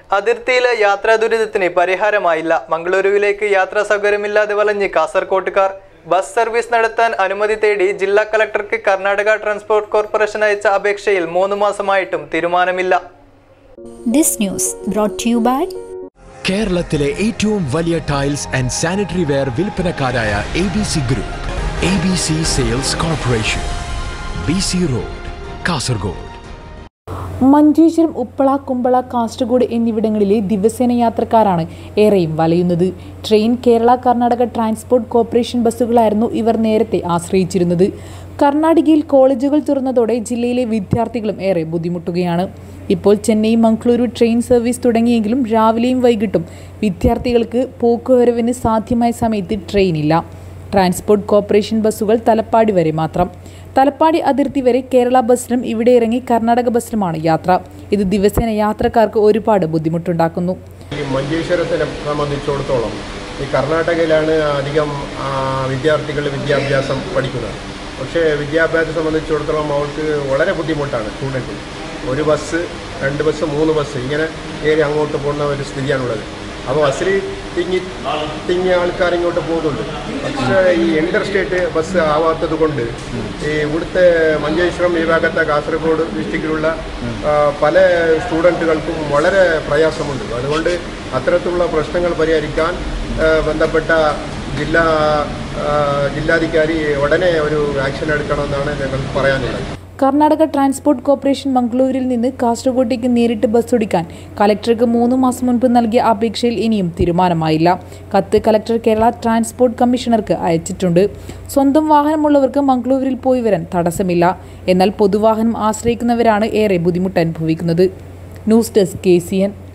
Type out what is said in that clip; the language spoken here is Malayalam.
അതിർത്തിയിലെ യാത്രാ ദുരിതത്തിന് പരിഹാരമായില്ല മംഗളൂരുവിലേക്ക് യാത്രാ സൗകര്യമില്ലാതെ വലഞ്ഞ് കാസർകോട്ടുകാർ ബസ് സർവീസ് നടത്താൻ അനുമതി തേടി ജില്ലാ കളക്ടർക്ക് കർണാടക ട്രാൻസ്പോർട്ട് കോർപ്പറേഷൻ അയച്ച അപേക്ഷയിൽ മൂന്ന് മാസമായിട്ടും തീരുമാനമില്ല This news brought to you by കേരളത്തിലെ ഏറ്റവും വലിയ ടൈൽസ് ആൻഡ് സാനിറ്ററി വെയർ വിൽപ്പനക്കാരായ A B C group A B C sales corporation B C road Kasaragod Manjeshwaram Uppala Kumbla Kasaragod എന്നിവിടങ്ങളിലെ ദിവസേന യാത്രക്കാരാണ് ഏറെയും വലയുന്നത് train Kerala Karnataka transport corporation ബസ്സുകളായിരുന്നു ഇവർ നേരത്തെ ആശ്രയിച്ചിരുന്നത് കർണാടകയിൽ കോളേജുകൾ തുറന്നതോടെ ജില്ലയിലെ വിദ്യാർത്ഥികളും ഏറെ ബുദ്ധിമുട്ടുകയാണ് ഇപ്പോൾ ചെന്നൈ മംഗളൂരു ട്രെയിൻ സർവീസ് തുടങ്ങിയെങ്കിലും രാവിലെയും വൈകിട്ടും വിദ്യാർത്ഥികൾക്ക് പോക്കുവരവിന് സാധ്യമായ സമയത്ത് ട്രെയിനില്ല ട്രാൻസ്പോർട്ട് കോർപ്പറേഷൻ ബസ്സുകൾ തലപ്പാടി വരെ മാത്രം തലപ്പാടി അതിർത്തി വരെ കേരള ബസ്സിലും ഇവിടെ ഇറങ്ങി കർണാടക ബസ്സിലുമാണ് യാത്ര ഇത് ദിവസേന യാത്രക്കാർക്ക് ഒരുപാട് ബുദ്ധിമുട്ടുണ്ടാക്കുന്നു ഈ മഞ്ചേശ്വരത്തിനെ സംബന്ധിച്ചിടത്തോളം ഈ കർണാടകയിലാണ് അധികം വിദ്യാർത്ഥികൾ വിദ്യാഭ്യാസം പഠിക്കുന്നത് പക്ഷേ വിദ്യാഭ്യാസം സംബന്ധിച്ചിടത്തോളം അവർക്ക് വളരെ ബുദ്ധിമുട്ടാണ് സ്റ്റുഡൻറ്റിന് ഒരു ബസ് രണ്ട് ബസ് മൂന്ന് ബസ് ഇങ്ങനെ കയറി അങ്ങോട്ട് പോകുന്ന ഒരു സ്ഥിതിയാണുള്ളത് അപ്പോൾ ബസ്സിൽ തിങ്ങി തിങ്ങിയ ആൾക്കാർ ഇങ്ങോട്ട് പോകുന്നുണ്ട് പക്ഷേ ഈ ഇൻ്റർ സ്റ്റേറ്റ് ബസ് ആവാത്തത് കൊണ്ട് ഈ ഇവിടുത്തെ മഞ്ചേശ്വരം ഈ ഭാഗത്തെ കാസർഗോഡ് ഡിസ്ട്രിക്റ്റിലുള്ള ആ, പല സ്റ്റുഡൻറ്റുകൾക്കും വളരെ പ്രയാസമുണ്ട് അതുകൊണ്ട് അത്തരത്തിലുള്ള പ്രശ്നങ്ങൾ പരിഹരിക്കാൻ ആ, ബന്ധപ്പെട്ട ജില്ലാ ആ, ജില്ലാധികാരി ഉടനെ ഒരു ആക്ഷൻ എടുക്കണമെന്നാണ് ഞങ്ങൾക്ക് പറയാനുള്ളത് കർണാടക ട്രാൻസ്പോർട്ട് കോർപ്പറേഷൻ മംഗളൂരിൽ നിന്ന് കാസർഗോഡേക്ക് നേരിട്ട് ബസ് ഓടിക്കാൻ കലക്ടർക്ക് മൂന്ന് മാസം മുൻപ് നൽകിയ അപേക്ഷയിൽ ഇനിയും തീരുമാനമായില്ല കത്ത് കലക്ടർ കേരള ട്രാൻസ്പോർട്ട് കമ്മീഷണർക്ക് അയച്ചിട്ടുണ്ട് സ്വന്തം വാഹനമുള്ളവർക്ക് മംഗളൂരിൽ പോയി വരാൻ തടസ്സമില്ല എന്നാൽ പൊതുവാഹനം ആശ്രയിക്കുന്നവരാണ് ഏറെ ബുദ്ധിമുട്ട് അനുഭവിക്കുന്നത് ന്യൂസ് ഡെസ്ക് കെ